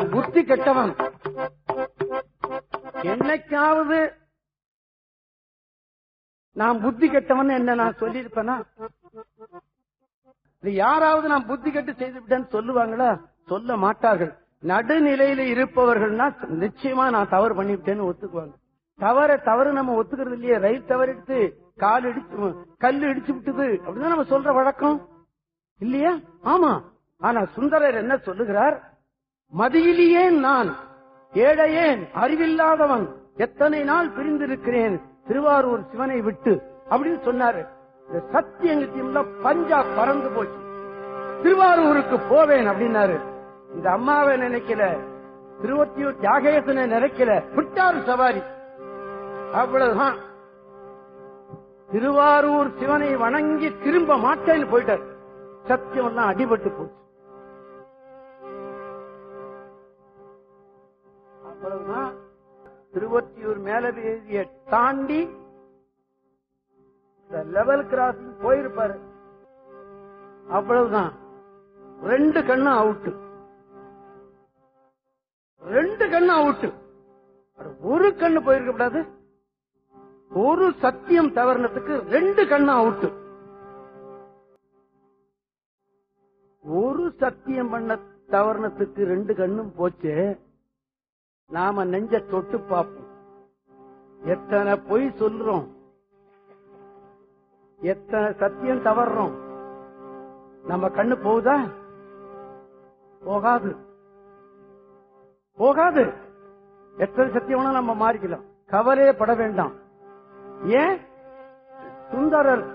நான் புத்தி கெட்டவன் என்னைக்காவது நான் புத்தி கெட்டவன் என்ன நான் சொல்லியிருப்பேனா இது யாராவது நான் புத்தி கெட்டு செய்து விட்டேன்னு சொல்லுவாங்களா சொல்ல மாட்டார்கள் நடுநிலையில இருப்பவர்கள்னா நிச்சயமா நான் தவறு பண்ணிவிட்டேன்னு ஒத்துக்குவாங்க தவற தவறு நம்ம ஒத்துக்கிறது இல்லையே ரயில் தவறு எடுத்து கால் இடிச்சு கல்லு இடிச்சு விட்டது அப்படிதான் நம்ம சொல்ற வழக்கம் இல்லையா ஆமா ஆனா சுந்தரர் என்ன சொல்லுகிறார் மதியிலேயேன் நான் ஏழையேன் அறிவில்லாதவன் எத்தனை நாள் பிரிந்திருக்கிறேன் திருவாரூர் சிவனை விட்டு அப்படின்னு சொன்னாரு இந்த சத்தியங்கத்தியம்ல பஞ்சா பறந்து போச்சு திருவாரூருக்கு போவேன் அப்படின்னாரு இந்த அம்மாவை நினைக்கல திருவத்தியூர் தியாகேசனை நினைக்கல விட்டாரு சவாரி அவ்வளவுதான் திருவாரூர் சிவனை வணங்கி திரும்ப மாட்டேன்னு போயிட்டார் சத்தியம் எல்லாம் அடிபட்டு போச்சு அவ்வளவுதான் திருவொற்றியூர் மேலவேதியை தாண்டி லெவல் கிராசிங் போயிருப்பாரு அவ்வளவுதான் ரெண்டு கண்ணும் அவுட்டு ரெண்டு கண்ணும் அவுட்டு ஒரு கண்ணு போயிருக்க கூடாது ஒரு சத்தியம் தவறுனதுக்கு ரெண்டு கண்ணும் அவுட்டு ஒரு சத்தியம் பண்ண தவறுனத்துக்கு ரெண்டு கண்ணும் போச்சு நாம நெஞ்ச தொட்டு பார்ப்போம் எத்தனை பொய் சொல்றோம் எத்தனை சத்தியம் தவறுறோம் நம்ம கண்ணு போகுதா போகாது போகாது எத்தனை சத்தியம் வேணா நம்ம மாறிக்கலாம் கவலையே பட வேண்டாம் ஏன் சுந்தரர்